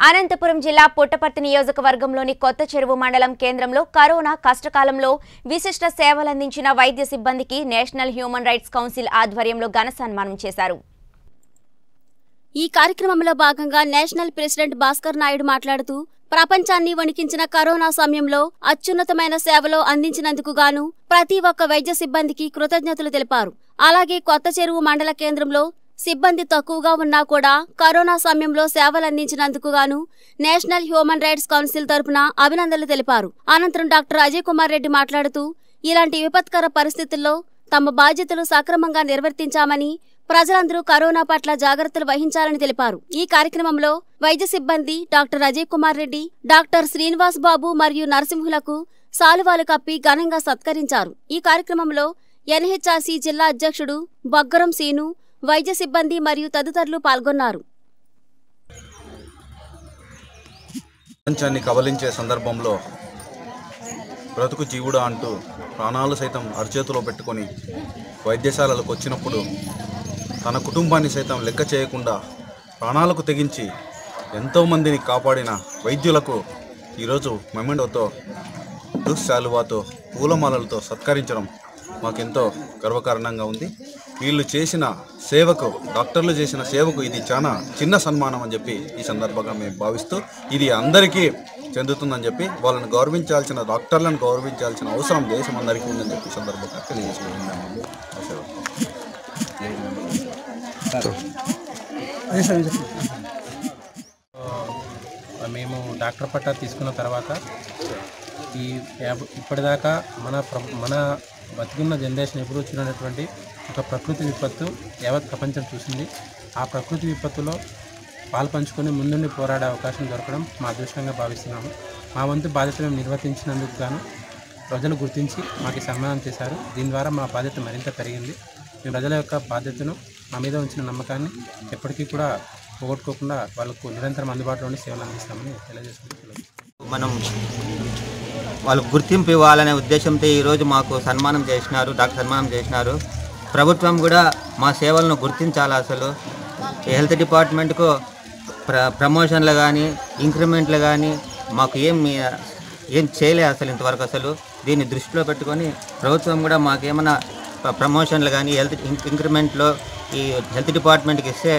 అనంతపురం జిల్లా పుట్టపర్తి నియోజకవర్గంలోని కొత్త చెరువు మండలం కేంద్రంలో కరోనా కష్టకాలంలో విశిష్ట సేవలందించిన వైద్య సిబ్బందికి నేషనల్ హ్యూమన్ రైట్స్ కౌన్సిల్ ఆధ్వర్యంలో ఘన సన్మానం చేశారు ఈ కార్యక్రమంలో భాగంగా నేషనల్ ప్రెసిడెంట్ భాస్కర్ నాయుడు మాట్లాడుతూ ప్రపంచాన్ని వణికించిన కరోనా సమయంలో అత్యున్నతమైన సేవలు అందించినందుకు గాను ప్రతి ఒక్క వైద్య సిబ్బందికి కృతజ్ఞతలు తెలిపారు అలాగే కొత్త చెరువు మండల కేంద్రంలో సిబ్బంది తక్కువగా ఉన్నా కూడా కరోనా సమయంలో సేవలందించినందుకు గాను నేషనల్ హ్యూమన్ రైట్స్ కౌన్సిల్ తరపున అభినందనలు తెలిపారు అనంతరం డాక్టర్ అజయ్ కుమార్ రెడ్డి మాట్లాడుతూ ఇలాంటి విపత్కర పరిస్థితుల్లో తమ బాధ్యతలు సక్రమంగా నిర్వర్తించామని ప్రజలందరూ కరోనా పట్ల జాగ్రత్తలు వహించాలని తెలిపారు ఈ కార్యక్రమంలో వైద్య సిబ్బంది డాక్టర్ అజయ్ కుమార్ రెడ్డి డాక్టర్ శ్రీనివాస్ బాబు మరియు నరసింహులకు సాలువాలు కప్పి ఘనంగా సత్కరించారు ఈ కార్యక్రమంలో ఎన్హెచ్ఆర్సీ జిల్లా అధ్యక్షుడు బొగ్గరం సీను వైద్య సిబ్బంది మరియు తదితరులు పాల్గొన్నారు ప్రపంచాన్ని కబలించే సందర్భంలో బ్రతుకు జీవుడా అంటూ ప్రాణాలు సైతం అరచేతిలో పెట్టుకొని వైద్యశాలలకు వచ్చినప్పుడు తన కుటుంబాన్ని సైతం లెక్క చేయకుండా ప్రాణాలకు తెగించి ఎంతోమందిని కాపాడిన వైద్యులకు ఈరోజు మెమెండోతో దుశ్శాలువాతో పూలమాలలతో సత్కరించడం మాకెంతో గర్వకారణంగా ఉంది వీళ్ళు చేసిన సేవకు డాక్టర్లు చేసిన సేవకు ఇది చాలా చిన్న సన్మానం అని చెప్పి ఈ సందర్భంగా మేము భావిస్తూ ఇది అందరికీ చెందుతుందని చెప్పి వాళ్ళని గౌరవించాల్సిన డాక్టర్లను గౌరవించాల్సిన అవసరం దేశం అందరికీ ఉందని చెప్పి ఈ సందర్భంగా తెలియజేసుకుంటున్నాము ఆ, మేము డాక్టర్ పట్టా తీసుకున్న తర్వాత ఈ యాభ- ఇప్పటిదాకా మన ప్ర- మన బతికున్న జనరేషన్ ఎప్పుడు వచ్చినటువంటి ఒక ప్రకృతి విపత్తు యావత్ ప్రపంచం చూసింది ఆ ప్రకృతి విపత్తులో పాలు పంచుకొని ముందుండి పోరాడే అవకాశం దొరకడం మా అదృష్టంగా భావిస్తున్నాము మా వంతు బాధ్యత మేము నిర్వర్తించినందుకు గాను ప్రజలు గుర్తించి మాకు ఈ సన్మానం చేశారు దీని ద్వారా మా బాధ్యత మరింత పెరిగింది మేము ప్రజల యొక్క బాధ్యతను మా మీద ఉంచిన నమ్మకాన్ని ఎప్పటికీ కూడా పోగొట్టుకోకుండా వాళ్ళకు నిరంతరం అందుబాటులో ఉండి సేవలు అందిస్తామని తెలియజేసుకుంటున్నాను మనం వాళ్ళకు గుర్తింపు ఇవ్వాలనే ఉద్దేశంతో ఈరోజు మాకు సన్మానం చేసినారు డాక్టర్ సన్మానం చేసినారు ప్రభుత్వం కూడా మా సేవలను గుర్తించాలి అసలు ఈ హెల్త్ డిపార్ట్మెంట్కు ప్ర ప్రమోషన్లు కానీ ఇంక్రిమెంట్లు కానీ మాకు ఏం ఏం చేయలేదు అసలు ఇంతవరకు అసలు దీన్ని దృష్టిలో పెట్టుకొని ప్రభుత్వం కూడా మాకేమైనా ప్రమోషన్లు కానీ హెల్త్ ఇంక్రిమెంట్లో ఈ హెల్త్ డిపార్ట్మెంట్కి ఇస్తే